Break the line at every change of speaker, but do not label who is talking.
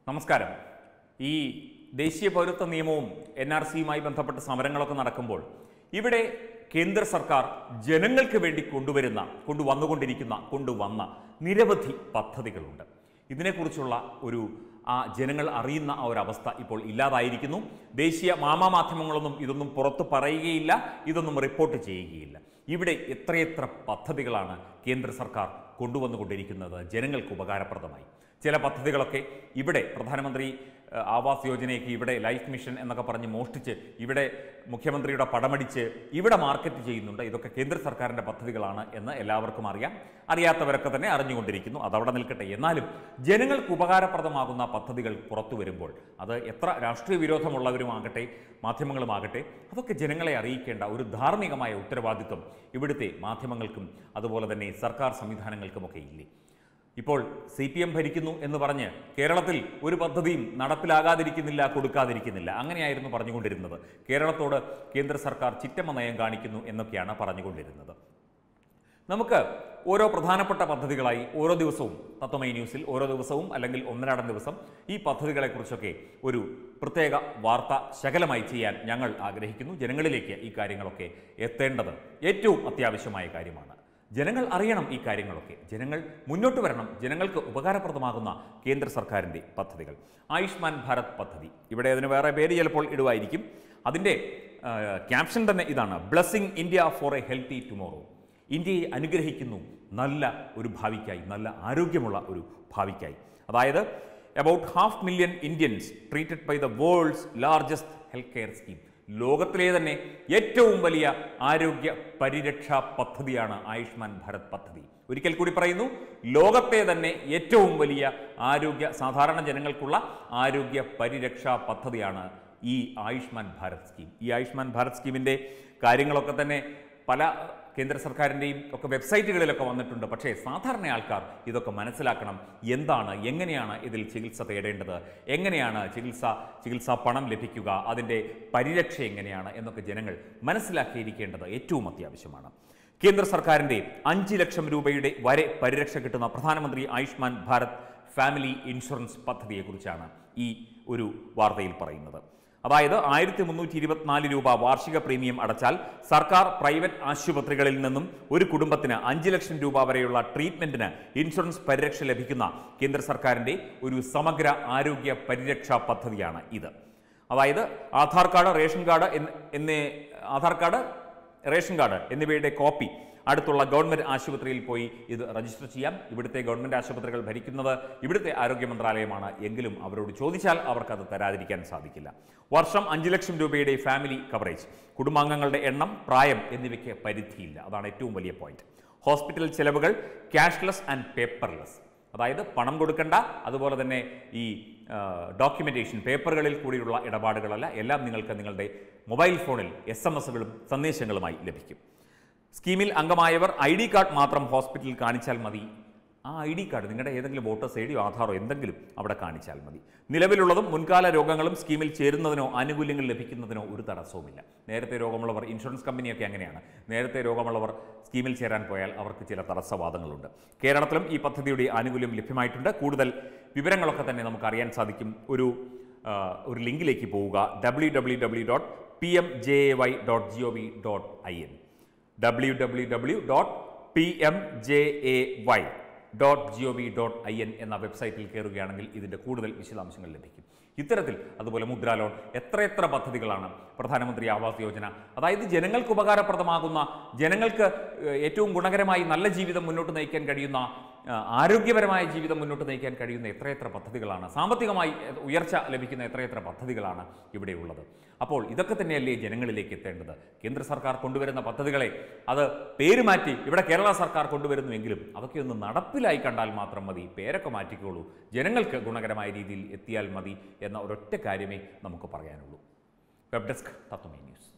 നമസ്കാരം ഈ ദേശീയ പൗരത്വ നിയമവും എൻ ആർ സിയുമായി ബന്ധപ്പെട്ട സമരങ്ങളൊക്കെ നടക്കുമ്പോൾ ഇവിടെ കേന്ദ്ര സർക്കാർ ജനങ്ങൾക്ക് വേണ്ടി കൊണ്ടുവരുന്ന കൊണ്ടുവന്നുകൊണ്ടിരിക്കുന്ന കൊണ്ടുവന്ന നിരവധി പദ്ധതികളുണ്ട് ഇതിനെക്കുറിച്ചുള്ള ഒരു ആ ജനങ്ങൾ അറിയുന്ന ആ ഒരു അവസ്ഥ ഇപ്പോൾ ഇല്ലാതായിരിക്കുന്നു ദേശീയ മാമാ മാധ്യമങ്ങളൊന്നും ഇതൊന്നും പുറത്ത് പറയുകയില്ല ഇതൊന്നും റിപ്പോർട്ട് ചെയ്യുകയില്ല ഇവിടെ എത്രയെത്ര പദ്ധതികളാണ് കേന്ദ്ര സർക്കാർ കൊണ്ടുവന്നുകൊണ്ടിരിക്കുന്നത് ജനങ്ങൾക്ക് ഉപകാരപ്രദമായി ചില പദ്ധതികളൊക്കെ ഇവിടെ പ്രധാനമന്ത്രി ഏഹ്, ആവാസ് യോജനയ്ക്ക് ഇവിടെ ലൈഫ് മിഷൻ എന്നൊക്കെ പറഞ്ഞ് മോഷ്ടിച്ച് ഇവിടെ മുഖ്യമന്ത്രിയുടെ പടമടിച്ച് ഇവിടെ മാർക്കറ്റ് ചെയ്യുന്നുണ്ട് ഇതൊക്കെ കേന്ദ്ര സർക്കാരിൻ്റെ പദ്ധതികളാണ് എന്ന് എല്ലാവർക്കും അറിയാം അറിയാത്തവരൊക്കെ തന്നെ അറിഞ്ഞുകൊണ്ടിരിക്കുന്നു അതവിടെ നിൽക്കട്ടെ എന്നാലും ജനങ്ങൾക്ക് ഉപകാരപ്രദമാകുന്ന പദ്ധതികൾ പുറത്തു വരുമ്പോൾ അത് എത്ര രാഷ്ട്രീയ വിരോധമുള്ളവരുമാകട്ടെ മാധ്യമങ്ങളുമാകട്ടെ അതൊക്കെ ജനങ്ങളെ അറിയിക്കേണ്ട ഒരു ധാർമ്മികമായ ഉത്തരവാദിത്വം ഇവിടുത്തെ മാധ്യമങ്ങൾക്കും അതുപോലെ തന്നെ സർക്കാർ സംവിധാനങ്ങൾക്കുമൊക്കെ ഇല്ലേ ഇപ്പോൾ സി പി എം ഭരിക്കുന്നു എന്ന് പറഞ്ഞ് കേരളത്തിൽ ഒരു പദ്ധതിയും നടപ്പിലാകാതിരിക്കുന്നില്ല കൊടുക്കാതിരിക്കുന്നില്ല അങ്ങനെയായിരുന്നു പറഞ്ഞുകൊണ്ടിരുന്നത് കേരളത്തോട് കേന്ദ്ര സർക്കാർ ചിറ്റമ്മ നയം കാണിക്കുന്നു എന്നൊക്കെയാണ് പറഞ്ഞുകൊണ്ടിരുന്നത് നമുക്ക് ഓരോ പ്രധാനപ്പെട്ട പദ്ധതികളായി ഓരോ ദിവസവും തത്വമൈ ന്യൂസിൽ ഓരോ ദിവസവും അല്ലെങ്കിൽ ഒന്നരാടം ദിവസം ഈ പദ്ധതികളെക്കുറിച്ചൊക്കെ ഒരു പ്രത്യേക വാർത്ത ശകലമായി ചെയ്യാൻ ഞങ്ങൾ ആഗ്രഹിക്കുന്നു ജനങ്ങളിലേക്ക് ഈ കാര്യങ്ങളൊക്കെ എത്തേണ്ടത് ഏറ്റവും അത്യാവശ്യമായ കാര്യമാണ് ജനങ്ങൾ അറിയണം ഈ കാര്യങ്ങളൊക്കെ ജനങ്ങൾ മുന്നോട്ട് വരണം ജനങ്ങൾക്ക് ഉപകാരപ്രദമാകുന്ന കേന്ദ്ര സർക്കാരിൻ്റെ പദ്ധതികൾ ആയുഷ്മാൻ ഭാരത് പദ്ധതി ഇവിടെ അതിന് വേറെ പേര് ചിലപ്പോൾ ഇടുവായിരിക്കും അതിൻ്റെ ക്യാപ്ഷൻ തന്നെ ഇതാണ് blessing India for a healthy tomorrow ഇന്ത്യയെ അനുഗ്രഹിക്കുന്നു നല്ല ഒരു ഭാവിക്കായി നല്ല ആരോഗ്യമുള്ള ഒരു ഭാവിക്കായി അതായത് about half million Indians treated by the world's largest health care scheme ലോകത്തിലെ തന്നെ ഏറ്റവും വലിയ ആരോഗ്യ പരിരക്ഷാ പദ്ധതിയാണ് ആയുഷ്മാൻ ഭാരത് പദ്ധതി ഒരിക്കൽ കൂടി പറയുന്നു ലോകത്തെ തന്നെ ഏറ്റവും വലിയ ആരോഗ്യ സാധാരണ ജനങ്ങൾക്കുള്ള ആരോഗ്യ പരിരക്ഷാ പദ്ധതിയാണ് ഈ ആയുഷ്മാൻ ഭാരത് സ്കീം ഈ ആയുഷ്മാൻ ഭാരത് സ്കീമിൻ്റെ കാര്യങ്ങളൊക്കെ തന്നെ പല കേന്ദ്ര സർക്കാരിൻ്റെയും ഒക്കെ വെബ്സൈറ്റുകളിലൊക്കെ വന്നിട്ടുണ്ട് പക്ഷേ സാധാരണ ആൾക്കാർ ഇതൊക്കെ മനസ്സിലാക്കണം എന്താണ് എങ്ങനെയാണ് ഇതിൽ ചികിത്സ തേടേണ്ടത് എങ്ങനെയാണ് ചികിത്സ ചികിത്സാ പണം ലഭിക്കുക അതിൻ്റെ പരിരക്ഷ എങ്ങനെയാണ് എന്നൊക്കെ ജനങ്ങൾ മനസ്സിലാക്കിയിരിക്കേണ്ടത് ഏറ്റവും അത്യാവശ്യമാണ് കേന്ദ്ര സർക്കാരിൻ്റെ അഞ്ച് ലക്ഷം രൂപയുടെ വരെ പരിരക്ഷ കിട്ടുന്ന പ്രധാനമന്ത്രി ആയുഷ്മാൻ ഭാരത് ഫാമിലി ഇൻഷുറൻസ് പദ്ധതിയെക്കുറിച്ചാണ് ഈ ഒരു വാർത്തയിൽ പറയുന്നത് അതായത് ആയിരത്തി മുന്നൂറ്റി ഇരുപത്തിനാല് രൂപ വാർഷിക പ്രീമിയം അടച്ചാൽ സർക്കാർ പ്രൈവറ്റ് ആശുപത്രികളിൽ നിന്നും ഒരു കുടുംബത്തിന് അഞ്ച് ലക്ഷം രൂപ വരെയുള്ള ട്രീറ്റ്മെന്റിന് ഇൻഷുറൻസ് പരിരക്ഷ ലഭിക്കുന്ന കേന്ദ്ര സർക്കാരിന്റെ ഒരു സമഗ്ര ആരോഗ്യ പരിരക്ഷാ പദ്ധതിയാണ് ഇത് അതായത് ആധാർ കാർഡ് റേഷൻ കാർഡ് എന്നീ ആധാർ കാർഡ് റേഷൻ കാർഡ് എന്നിവയുടെ കോപ്പി അടുത്തുള്ള ഗവൺമെന്റ് ആശുപത്രിയിൽ പോയി ഇത് രജിസ്റ്റർ ചെയ്യാം ഇവിടുത്തെ ഗവൺമെന്റ് ആശുപത്രികൾ ഭരിക്കുന്നത് ഇവിടുത്തെ ആരോഗ്യ മന്ത്രാലയമാണ് എങ്കിലും അവരോട് ചോദിച്ചാൽ അവർക്കത് തരാതിരിക്കാൻ സാധിക്കില്ല വർഷം അഞ്ച് ലക്ഷം രൂപയുടെ ഫാമിലി കവറേജ് കുടുംബാംഗങ്ങളുടെ എണ്ണം പ്രായം എന്നിവയ്ക്ക് പരിധിയില്ല അതാണ് ഏറ്റവും വലിയ പോയിന്റ് ഹോസ്പിറ്റൽ ചെലവുകൾ ക്യാഷ്ലെസ് ആൻഡ് പേപ്പർലെസ് അതായത് പണം കൊടുക്കേണ്ട അതുപോലെ തന്നെ ഈ ഡോക്യുമെൻറ്റേഷൻ പേപ്പറുകളിൽ കൂടിയുള്ള ഇടപാടുകളല്ല എല്ലാം നിങ്ങൾക്ക് നിങ്ങളുടെ മൊബൈൽ ഫോണിൽ എസ് എം എസുകളും സന്ദേശങ്ങളുമായി ലഭിക്കും സ്കീമിൽ അംഗമായവർ ഐ ഡി കാർഡ് മാത്രം ഹോസ്പിറ്റലിൽ കാണിച്ചാൽ മതി ആ ഐ ഡി കാർഡ് നിങ്ങളുടെ ഏതെങ്കിലും വോട്ടേഴ്സ് ഐ ഡിയോ ആധാറോ എന്തെങ്കിലും അവിടെ കാണിച്ചാൽ മതി നിലവിലുള്ളതും മുൻകാല രോഗങ്ങളും സ്കീമിൽ ചേരുന്നതിനോ ആനുകൂല്യങ്ങൾ ലഭിക്കുന്നതിനോ ഒരു തടസ്സവുമില്ല നേരത്തെ രോഗമുള്ളവർ ഇൻഷുറൻസ് കമ്പനിയൊക്കെ അങ്ങനെയാണ് നേരത്തെ രോഗമുള്ളവർ സ്കീമിൽ ചേരാൻ പോയാൽ അവർക്ക് ചില തടസ്സവാദങ്ങളുണ്ട് കേരളത്തിലും ഈ പദ്ധതിയുടെ ആനുകൂല്യം ലഭ്യമായിട്ടുണ്ട് കൂടുതൽ വിവരങ്ങളൊക്കെ തന്നെ നമുക്ക് അറിയാൻ സാധിക്കും ഒരു ആ, ഒരു ലിങ്കിലേക്ക് പോവുക W W W dot P M J A Y dot G O V dot I N W W W dot P M J A Y dot G O V dot I N എന്ന വെബ്സൈറ്റിൽ കയറുകയാണെങ്കിൽ ഇതിൻ്റെ കൂടുതൽ വിശദാംശങ്ങൾ ലഭിക്കും ഇത്തരത്തിൽ അതുപോലെ Mudra loan എത്രയെത്ര പദ്ധതികളാണ് പ്രധാനമന്ത്രി ആവാസ് യോജന അതായത് ജനങ്ങൾക്ക് ഉപകാരപ്രദമാകുന്ന ജനങ്ങൾക്ക് ഏഹ്, ഏറ്റവും ഗുണകരമായി നല്ല ജീവിതം മുന്നോട്ട് നയിക്കാൻ കഴിയുന്ന ആ, ആരോഗ്യപരമായ ജീവിതം മുന്നോട്ട് നയിക്കാൻ കഴിയുന്ന എത്രയെത്ര പദ്ധതികളാണ് സാമ്പത്തികമായി എ- ഉയർച്ച ലഭിക്കുന്ന എത്രയെത്ര പദ്ധതികളാണ് ഇവിടെയുള്ളത് അപ്പോൾ ഇതൊക്കെ തന്നെയല്ലേ ജനങ്ങളിലേക്ക് എത്തേണ്ടത് കേന്ദ്ര സർക്കാർ കൊണ്ടുവരുന്ന പദ്ധതികളെ അത് പേര് മാറ്റി ഇവിടെ കേരള സർക്കാർ കൊണ്ടുവരുന്നുവെങ്കിലും അതൊക്കെ ഒന്ന് നടപ്പിലായി കണ്ടാൽ മാത്രം മതി പേരൊക്കെ മാറ്റിക്കോളൂ ജനങ്ങൾക്ക് ഗുണകരമായ രീതിയിൽ എത്തിയാൽ മതി എന്ന ഒരൊറ്റ കാര്യമേ നമുക്ക് പറയാനുള്ളൂ വെബ് ഡെസ്ക് തത്വമേ ന്യൂസ്